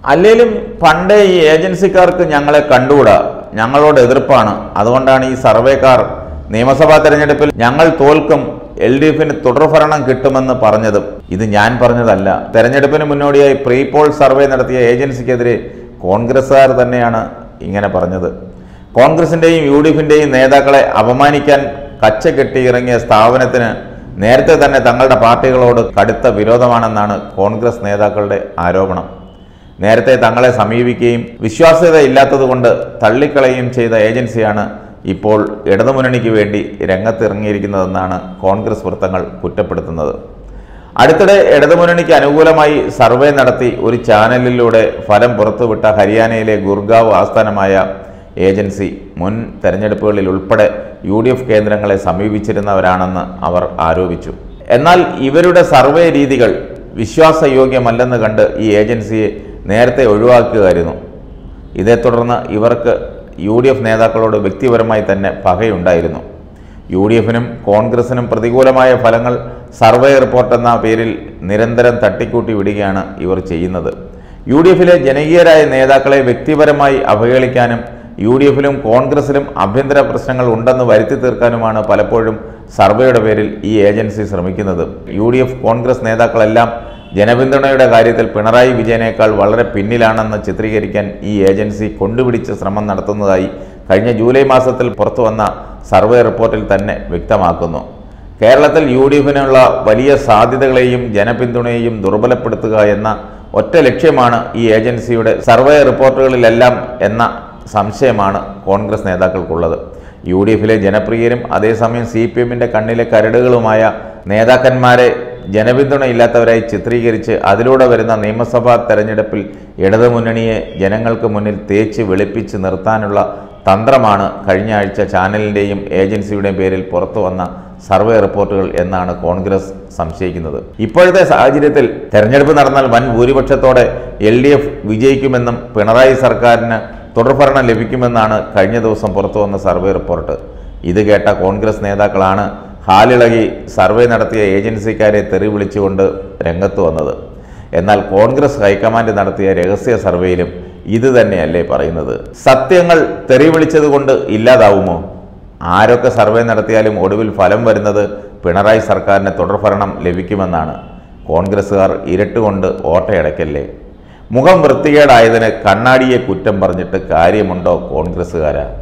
അല്ലെങ്കിലും പണ്ടേ ഈ ഏജൻസിക്കാർക്ക് ഞങ്ങളെ കണ്ടുകൂടാ ഞങ്ങളോട് എതിർപ്പാണ് അതുകൊണ്ടാണ് ഈ സർവേക്കാർ നിയമസഭാ തെരഞ്ഞെടുപ്പിൽ ഞങ്ങൾ തോൽക്കും എൽ ഡി എഫിന് തുടർഭരണം കിട്ടുമെന്ന് പറഞ്ഞതും ഇത് ഞാൻ പറഞ്ഞതല്ല തെരഞ്ഞെടുപ്പിന് മുന്നോടിയായി പ്രീ പോൾ സർവേ നടത്തിയ ഏജൻസിക്കെതിരെ കോൺഗ്രസ്സുകാർ തന്നെയാണ് ഇങ്ങനെ പറഞ്ഞത് കോൺഗ്രസിന്റെയും യു ഡി എഫിന്റെയും നേതാക്കളെ അപമാനിക്കാൻ കച്ച കെട്ടി ഇറങ്ങിയ സ്ഥാപനത്തിന് നേരത്തെ തന്നെ തങ്ങളുടെ പാർട്ടികളോട് കടുത്ത വിരോധമാണെന്നാണ് കോൺഗ്രസ് നേതാക്കളുടെ ആരോപണം നേരത്തെ തങ്ങളെ സമീപിക്കുകയും വിശ്വാസ്യത ഇല്ലാത്തതുകൊണ്ട് തള്ളിക്കളയുകയും ചെയ്ത ഏജൻസിയാണ് ഇപ്പോൾ ഇടതുമുന്നണിക്ക് വേണ്ടി രംഗത്തിറങ്ങിയിരിക്കുന്നതെന്നാണ് കോൺഗ്രസ് വൃത്തങ്ങൾ കുറ്റപ്പെടുത്തുന്നത് അടുത്തിടെ ഇടതുമുന്നണിക്ക് അനുകൂലമായി സർവേ നടത്തി ഒരു ചാനലിലൂടെ ഫലം പുറത്തുവിട്ട ഹരിയാനയിലെ ഗുർഗാവ് ആസ്ഥാനമായ ഏജൻസി മുൻ തെരഞ്ഞെടുപ്പുകളിൽ ഉൾപ്പെടെ യു ഡി എഫ് കേന്ദ്രങ്ങളെ സമീപിച്ചിരുന്നവരാണെന്ന് അവർ ആരോപിച്ചു എന്നാൽ ഇവരുടെ സർവേ രീതികൾ വിശ്വാസയോഗ്യമല്ലെന്ന് കണ്ട് ഈ ഏജൻസിയെ നേരത്തെ ഒഴിവാക്കുകയായിരുന്നു ഇതേ തുടർന്ന് ഇവർക്ക് യു ഡി എഫ് നേതാക്കളോട് വ്യക്തിപരമായി തന്നെ പകയുണ്ടായിരുന്നു യു ഡി എഫിനും കോൺഗ്രസിനും പ്രതികൂലമായ ഫലങ്ങൾ സർവേ റിപ്പോർട്ട് എന്ന പേരിൽ നിരന്തരം തട്ടിക്കൂട്ടി വിടുകയാണ് ഇവർ ചെയ്യുന്നത് യു ഡി എഫിലെ ജനകീയരായ നേതാക്കളെ വ്യക്തിപരമായി അവഹേളിക്കാനും യു ഡി എഫിലും കോൺഗ്രസിലും ആഭ്യന്തര പ്രശ്നങ്ങൾ ഉണ്ടെന്ന് വരുത്തി തീർക്കാനുമാണ് പലപ്പോഴും സർവേയുടെ പേരിൽ ഈ ഏജൻസി ശ്രമിക്കുന്നത് യു ഡി എഫ് കോൺഗ്രസ് നേതാക്കളെല്ലാം ജനപിന്തുണയുടെ കാര്യത്തിൽ പിണറായി വിജയനേക്കാൾ വളരെ പിന്നിലാണെന്ന് ചിത്രീകരിക്കാൻ ഈ ഏജൻസി കൊണ്ടുപിടിച്ച് ശ്രമം നടത്തുന്നതായി കഴിഞ്ഞ ജൂലൈ മാസത്തിൽ പുറത്തുവന്ന സർവേ റിപ്പോർട്ടിൽ തന്നെ വ്യക്തമാക്കുന്നു കേരളത്തിൽ യു ഡി എഫിനുള്ള വലിയ സാധ്യതകളെയും ജനപിന്തുണയെയും ദുർബലപ്പെടുത്തുക എന്ന ഒറ്റ ലക്ഷ്യമാണ് ഈ ഏജൻസിയുടെ സർവേ റിപ്പോർട്ടുകളിലെല്ലാം എന്ന സംശയമാണ് കോൺഗ്രസ് നേതാക്കൾക്കുള്ളത് യു ഡി എഫിലെ ജനപ്രിയരും അതേസമയം സി പി എമ്മിൻ്റെ കണ്ണിലെ കരടുകളുമായ നേതാക്കന്മാരെ ജനപിന്തുണയില്ലാത്തവരായി ചിത്രീകരിച്ച് അതിലൂടെ വരുന്ന നിയമസഭാ തെരഞ്ഞെടുപ്പിൽ ഇടതുമുന്നണിയെ ജനങ്ങൾക്ക് മുന്നിൽ തേച്ച് വെളുപ്പിച്ച് നിർത്താനുള്ള തന്ത്രമാണ് കഴിഞ്ഞ ആഴ്ച ചാനലിൻ്റെയും ഏജൻസിയുടെയും പേരിൽ പുറത്തു വന്ന സർവേ റിപ്പോർട്ടുകൾ എന്നാണ് കോൺഗ്രസ് സംശയിക്കുന്നത് ഇപ്പോഴത്തെ സാഹചര്യത്തിൽ തെരഞ്ഞെടുപ്പ് നടന്നാൽ വൻ ഭൂരിപക്ഷത്തോടെ എൽ ഡി എഫ് വിജയിക്കുമെന്നും പിണറായി സർക്കാരിന് തുടർഭരണം ലഭിക്കുമെന്നാണ് കഴിഞ്ഞ ദിവസം പുറത്തു വന്ന സർവേ റിപ്പോർട്ട് ഇത് കേട്ട കോൺഗ്രസ് നേതാക്കളാണ് ഹാലിളകി സർവേ നടത്തിയ ഏജൻസിക്കാരെ തെറി വിളിച്ചുകൊണ്ട് രംഗത്ത് വന്നത് എന്നാൽ കോൺഗ്രസ് ഹൈക്കമാൻഡ് നടത്തിയ രഹസ്യ സർവേയിലും ഇത് തന്നെയല്ലേ പറയുന്നത് സത്യങ്ങൾ തെറി വിളിച്ചതുകൊണ്ട് ഇല്ലാതാവുമോ ആരൊക്കെ സർവേ നടത്തിയാലും ഒടുവിൽ ഫലം വരുന്നത് പിണറായി സർക്കാരിന് തുടർഭരണം ലഭിക്കുമെന്നാണ് കോൺഗ്രസ്സുകാർ ഇരട്ടുകൊണ്ട് ഓട്ടയടക്കല്ലേ മുഖം വൃത്തികേടായതിന് കണ്ണാടിയെ കുറ്റം പറഞ്ഞിട്ട് കാര്യമുണ്ടോ കോൺഗ്രസ്സുകാരാ